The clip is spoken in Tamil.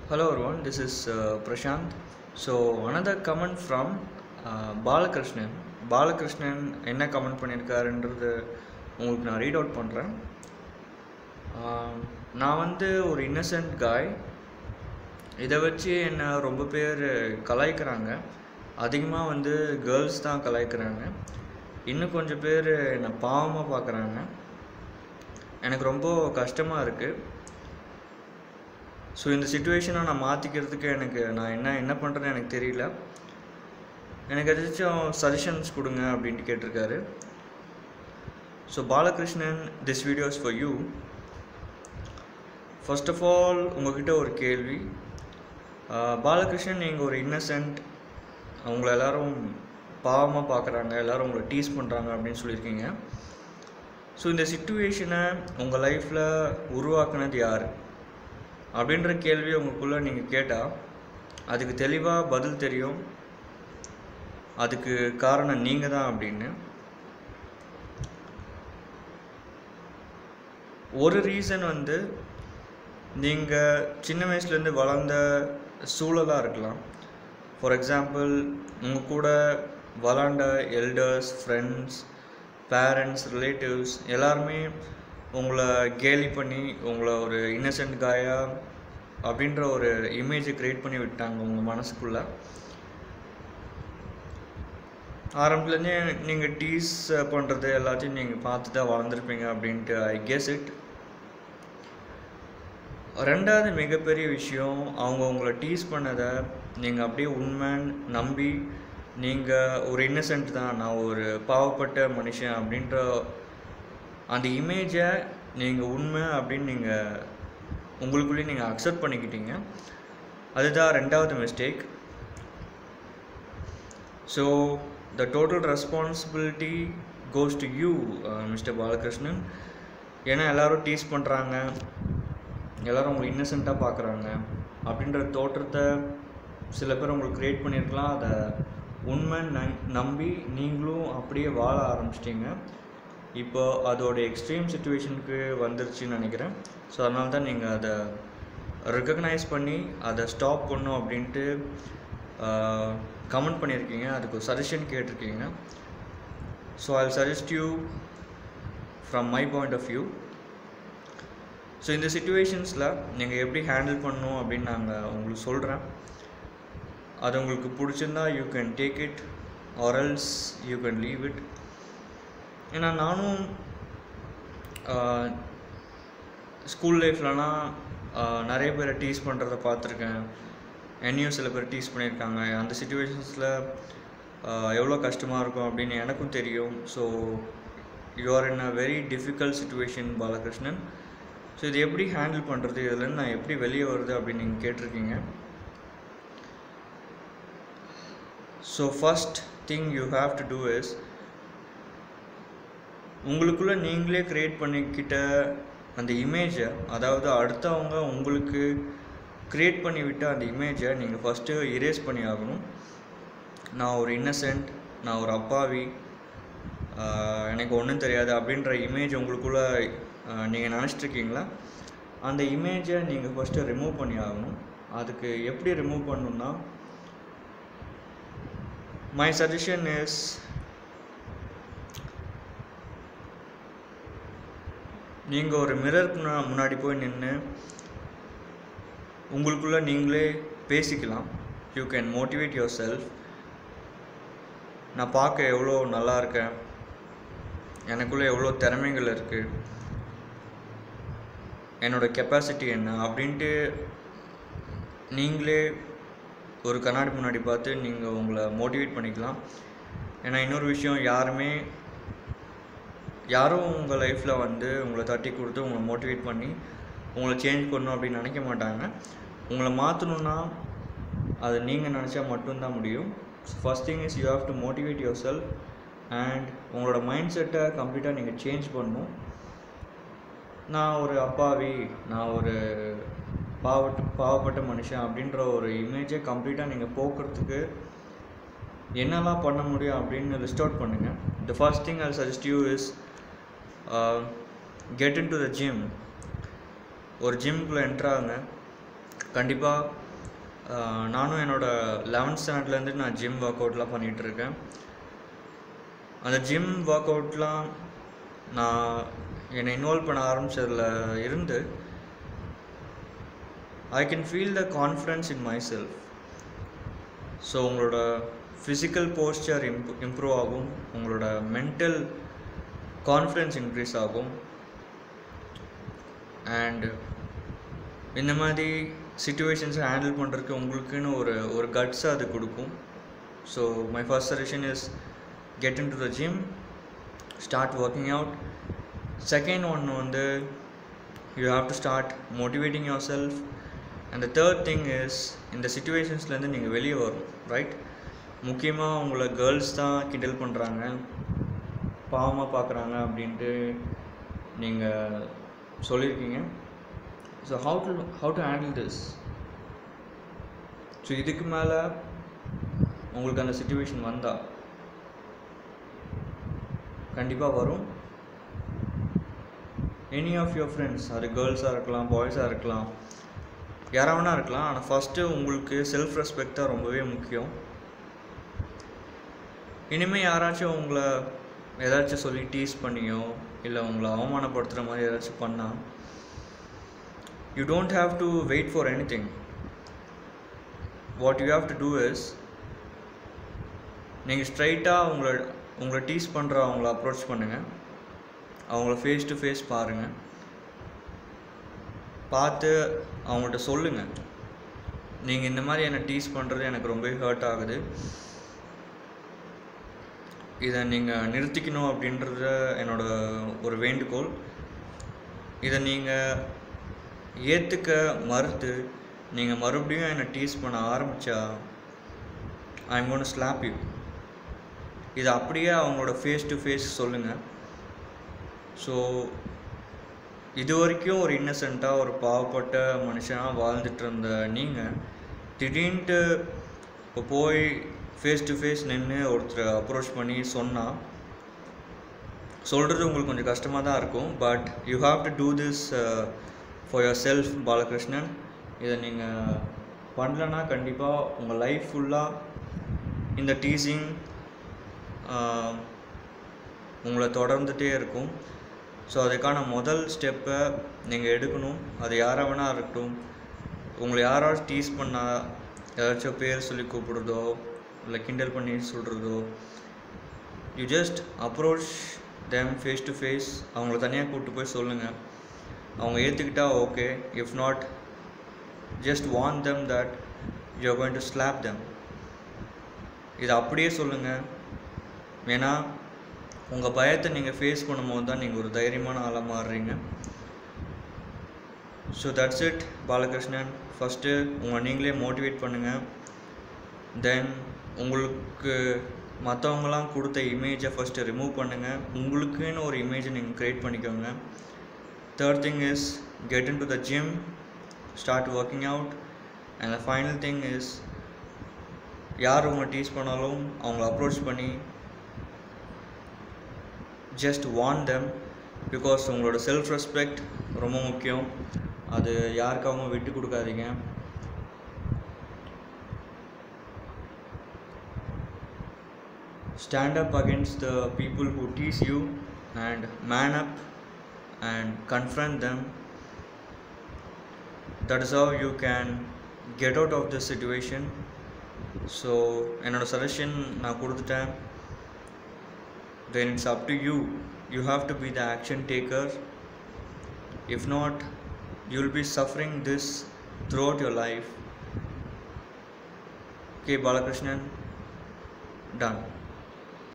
Hello everyone, this is uh, Prashant. So another comment from uh, Balakrishnan Balakrishnan என்ன கமெண்ட் பண்ணியிருக்காருன்றது உங்களுக்கு நான் ரீட் அவுட் பண்ணுறேன் நான் வந்து ஒரு இன்னசென்ட் காய் இதை வச்சு என்னை ரொம்ப பேர் கலாய்க்கிறாங்க அதிகமாக வந்து கேர்ள்ஸ் தான் கலாய்க்கிறாங்க இன்னும் கொஞ்சம் பேர் என்னை பாவமாக பார்க்குறாங்க எனக்கு ரொம்ப கஷ்டமாக இருக்குது ஸோ இந்த சுச்சுவேஷனை நான் மாற்றிக்கிறதுக்கு எனக்கு நான் என்ன என்ன பண்ணுறேன்னு எனக்கு தெரியல எனக்கு எதாச்சும் சஜஷன்ஸ் கொடுங்க அப்படின்ட்டு கேட்டிருக்காரு so Balakrishnan this videos for you first of all உங்ககிட்ட ஒரு கேள்வி ஆஹ் பாலகிருஷ்ணன் நீங்கள் ஒரு இன்னசென்ட் உங்களை எல்லாரும் பாவமாக பார்க்குறாங்க எல்லாரும் உங்களை டீஸ் பண்ணுறாங்க அப்படின்னு சொல்லியிருக்கீங்க ஸோ இந்த சுச்சுவேஷனை உங்கள் லைஃப்பில் உருவாக்குனது யார் அப்படின்ற கேள்வி உங்களுக்குள்ளே நீங்கள் கேட்டால் அதுக்கு தெளிவாக பதில் தெரியும் அதுக்கு காரணம் நீங்கள் தான் அப்படின்னு ஒரு ரீசன் வந்து நீங்கள் சின்ன வயசுலேருந்து வளர்ந்த சூழலாக இருக்கலாம் ஃபார் எக்ஸாம்பிள் உங்கள் கூட விளாண்ட எல்டர்ஸ் ஃப்ரெண்ட்ஸ் பேரண்ட்ஸ் ரிலேட்டிவ்ஸ் எல்லாருமே உங்களை கேலி பண்ணி உங்களை ஒரு இன்னசென்ட் காயா அப்படின்ற ஒரு இமேஜை க்ரியேட் பண்ணி விட்டாங்க உங்கள் மனசுக்குள்ளே ஆரம்பத்துலேருந்தே நீங்கள் டீஸ் பண்ணுறது எல்லாத்தையும் நீங்கள் பார்த்து தான் வளர்ந்துருப்பீங்க அப்படின்ட்டு ஐ கெஸ் இட் ரெண்டாவது மிகப்பெரிய விஷயம் அவங்க உங்களை டீஸ் பண்ணதை நீங்கள் அப்படியே உண்மைன்னு நம்பி நீங்கள் ஒரு இன்னசென்ட் தான் நான் ஒரு பாவப்பட்ட மனுஷன் அப்படின்ற அந்த இமேஜை நீங்கள் உண்மை அப்படின்னு நீங்கள் உங்களுக்குள்ளேயே நீங்கள் அக்செப்ட் பண்ணிக்கிட்டீங்க அதுதான் ரெண்டாவது mistake so the total responsibility goes to you mister Balakrishnan ஏன்னா எல்லோரும் டீஸ் பண்ணுறாங்க எல்லோரும் உங்களை இன்னசென்ட்டாக பார்க்குறாங்க அப்படின்ற தோற்றத்தை சில பேர் உங்களுக்கு க்ரியேட் பண்ணியிருக்கலாம் அதை உண்மை நம்பி நீங்களும் அப்படியே வாழ ஆரம்பிச்சிட்டிங்க இப்போ அதோட எக்ஸ்ட்ரீம் சுச்சுவேஷனுக்கு வந்துருச்சுன்னு நினைக்கிறேன் ஸோ அதனால தான் நீங்கள் அதை ரெக்கக்னைஸ் பண்ணி அதை ஸ்டாப் பண்ணும் அப்படின்ட்டு கமெண்ட் பண்ணியிருக்கீங்க அதுக்கு ஒரு சஜஷன் கேட்டிருக்கீங்க so I suggest you from my point of view so இந்த சுச்சுவேஷன்ஸில் நீங்கள் எப்படி ஹேண்டில் பண்ணணும் அப்படின்னு நாங்கள் உங்களுக்கு சொல்கிறேன் அது உங்களுக்கு பிடிச்சிருந்தா you can take it or else you can leave it ஏன்னா நானும் ஸ்கூல் லைஃப்லலாம் நிறைய பேரை டீஸ் பண்ணுறத பார்த்துருக்கேன் என்னையும் சில பேர் டீஸ் பண்ணியிருக்காங்க அந்த சுச்சுவேஷன்ஸில் எவ்வளோ கஷ்டமாக இருக்கும் அப்படின்னு எனக்கும் தெரியும் so you are in a very difficult situation Balakrishnan so இது எப்படி ஹேண்டில் பண்ணுறது இதுலேருந்து நான் எப்படி வெளியே வருது அப்படின்னு நீங்கள் கேட்டிருக்கீங்க so first thing you have to do is உங்களுக்குள்ளே நீங்களே க்ரியேட் பண்ணிக்கிட்ட அந்த இமேஜை அதாவது அடுத்தவங்க உங்களுக்கு க்ரியேட் பண்ணி விட்ட அந்த இமேஜை நீங்கள் ஃபஸ்ட்டு இரேஸ் பண்ணி ஆகணும் நான் ஒரு இன்னசென்ட் நான் ஒரு அப்பாவி எனக்கு ஒன்றும் தெரியாது அப்படின்ற இமேஜ் உங்களுக்குள்ளே நீங்கள் நினச்சிட்ருக்கீங்களா அந்த இமேஜை நீங்கள் ஃபஸ்ட்டு ரிமூவ் பண்ணி ஆகணும் அதுக்கு எப்படி ரிமூவ் பண்ணணுன்னா மை சஜஷன் இஸ் நீங்கள் ஒரு மிரருக்கு முன்னாடி போய் நின்று உங்களுக்குள்ளே நீங்களே பேசிக்கலாம் you can motivate yourself நான் பார்க்க எவ்வளோ நல்லா இருக்கேன் எனக்குள்ளே எவ்வளோ திறமைகள் இருக்குது என்னோடய கெப்பாசிட்டி என்ன அப்படின்ட்டு நீங்களே ஒரு கண்ணாடி முன்னாடி பார்த்து நீங்கள் உங்களை மோட்டிவேட் பண்ணிக்கலாம் ஏன்னா இன்னொரு விஷயம் யாருமே யாரும் உங்கள் லைஃப்பில் வந்து உங்களை தட்டி கொடுத்து உங்களை மோட்டிவேட் பண்ணி உங்களை சேஞ்ச் பண்ணணும் அப்படின்னு நினைக்க மாட்டாங்க உங்களை மாற்றணுன்னா அது நீங்கள் நினச்சா மட்டும்தான் முடியும் first thing is you have to motivate yourself and உங்களோட மைண்ட் செட்டை கம்ப்ளீட்டாக நீங்கள் சேஞ்ச் பண்ணணும் நான் ஒரு அப்பாவி நான் ஒரு பாவட்டு பாவப்பட்ட மனுஷன் அப்படின்ற ஒரு இமேஜை கம்ப்ளீட்டாக நீங்கள் போக்குறதுக்கு என்னெல்லாம் பண்ண முடியும் அப்படின்னு லிஸ்ட் அவுட் பண்ணுங்கள் the first thing I suggest you is get in to the gym ஒரு ஜிம்குள்ளே என்ட்ராங்க கண்டிப்பாக நானும் என்னோடய லெவன்த் ஸ்டாண்டர்ட்லேருந்து நான் ஜிம் ஒர்க் அவுட்லாம் பண்ணிகிட்ருக்கேன் அந்த ஜிம் ஒர்க் அவுட்லாம் நான் என்னை இன்வால்வ் பண்ண ஆரம்பிச்சதில் இருந்து I can feel the confidence in myself so உங்களோட ஃபிசிக்கல் போஸ்டர் இம்ப் இம்ப்ரூவ் ஆகும் உங்களோட மென்டல் கான்ஃபிடென்ஸ் இன்க்ரீஸ் ஆகும் அண்ட் இந்த மாதிரி சுச்சுவேஷன்ஸை ஹேண்டில் பண்ணுறதுக்கு உங்களுக்குன்னு ஒரு ஒரு கட்ஸை அது கொடுக்கும் so my first suggestion is get in to the gym start working out second one வந்து you have to start motivating yourself and the third thing is இந்த சுச்சுவேஷன்ஸ்லேருந்து நீங்கள் வெளியே வரும் ரைட் முக்கியமாக உங்களை கேர்ள்ஸ் தான் கிண்டல் பண்ணுறாங்க பாவமாக பார்க்குறாங்க அப்படின்ட்டு நீங்கள் சொல்லியிருக்கீங்க so how to how to handle this so இதுக்கு மேலே உங்களுக்கு அந்த சுச்சுவேஷன் வந்தால் கண்டிப்பாக வரும் எனி ஆஃப் யுவர் ஃப்ரெண்ட்ஸ் அது கேர்ள்ஸாக இருக்கலாம் பாய்ஸாக இருக்கலாம் யாராவனா இருக்கலாம் ஆனால் ஃபஸ்ட்டு உங்களுக்கு செல்ஃப் ரெஸ்பெக்ட் தான் ரொம்பவே முக்கியம் இனிமேல் யாராச்சும் உங்களை ஏதாச்சும் சொல்லி டீஸ் பண்ணியோ இல்லை உங்களை அவமானப்படுத்துகிற மாதிரி ஏதாச்சும் பண்ணால் you don't have to wait for anything what you have to do is நீங்கள் ஸ்ட்ரைட்டாக உங்களை உங்களை டீஸ் பண்ணுற அவங்கள அப்ரோச் பண்ணுங்கள் அவங்கள ஃபேஸ் டு ஃபேஸ் பாருங்கள் பார்த்து அவங்கள்ட்ட சொல்லுங்கள் நீங்கள் இந்த மாதிரி என்னை டீஸ் பண்ணுறது எனக்கு ரொம்பவே ஹர்ட் ஆகுது இதை நீங்கள் நிறுத்திக்கணும் அப்படின்றத என்னோட ஒரு வேண்டுகோள் இதை நீங்கள் ஏற்றுக்க மறுத்து நீங்கள் மறுபடியும் என்னை டீஸ் பண்ண ஆரம்பித்தா ஐம் கோன் ஸ்லாப் யூ இதை அப்படியே அவங்களோட ஃபேஸ் டு ஃபேஸ் சொல்லுங்கள் ஸோ இது வரைக்கும் ஒரு இன்னசென்ட்டாக ஒரு பாவப்பட்ட மனுஷனாக வாழ்ந்துட்டு இருந்த நீங்கள் திடீர்னுட்டு இப்போ போய் ஃபேஸ் டு ஃபேஸ் நின்று ஒருத்தரை அப்ரோச் பண்ணி சொன்னால் சொல்கிறது உங்களுக்கு கொஞ்சம் கஷ்டமாக தான் இருக்கும் but you have to do this for yourself Balakrishnan இதை நீங்கள் பண்ணலன்னா கண்டிப்பாக உங்கள் லைஃப் ஃபுல்லாக இந்த டீசிங் உங்களை தொடர்ந்துகிட்டே இருக்கும் ஸோ அதுக்கான முதல் ஸ்டெப்பை நீங்கள் எடுக்கணும் அது யாராக வேணா இருக்கட்டும் உங்களை யாராவது டீஸ் பண்ணால் ஏதாச்சும் பேர் சொல்லி கூப்பிடுறதோ இல்லை கிண்டல் பண்ணி சொல்கிறதோ you just approach them face to face அவங்கள தனியாக கூப்பிட்டு போய் சொல்லுங்கள் அவங்க ஏற்றுக்கிட்டா okay if not just warn them that you are going to slap them இதை அப்படியே சொல்லுங்கள் ஏன்னா உங்கள் பயத்தை நீங்கள் ஃபேஸ் பண்ணும்போது தான் நீங்கள் ஒரு தைரியமான ஆளாக மாறுறீங்க so that's it Balakrishnan first உங்களை நீங்களே மோட்டிவேட் பண்ணுங்கள் தென் உங்களுக்கு மற்றவங்களாம் கொடுத்த இமேஜை ஃபஸ்ட்டு ரிமூவ் பண்ணுங்கள் உங்களுக்குன்னு ஒரு இமேஜை நீங்கள் க்ரியேட் பண்ணிக்கோங்க third thing is get in to the gym start working out and the final thing is யார் உங்களை டீஸ் பண்ணாலும் அவங்கள அப்ரோச் பண்ணி ஜஸ்ட் வான் தெம் பிகாஸ் உங்களோட செல்ஃப் ரெஸ்பெக்ட் ரொம்ப முக்கியம் அது யாருக்காகவும் விட்டு கொடுக்காதீங்க stand up against the people who tease you and man up and confront them that is how you can get out of this situation so என்னோட சஜஷன் நான் கொடுத்துட்டேன் then it's up to you you have to be the action taker if not you'll be suffering this throughout your life okay balakrishnan done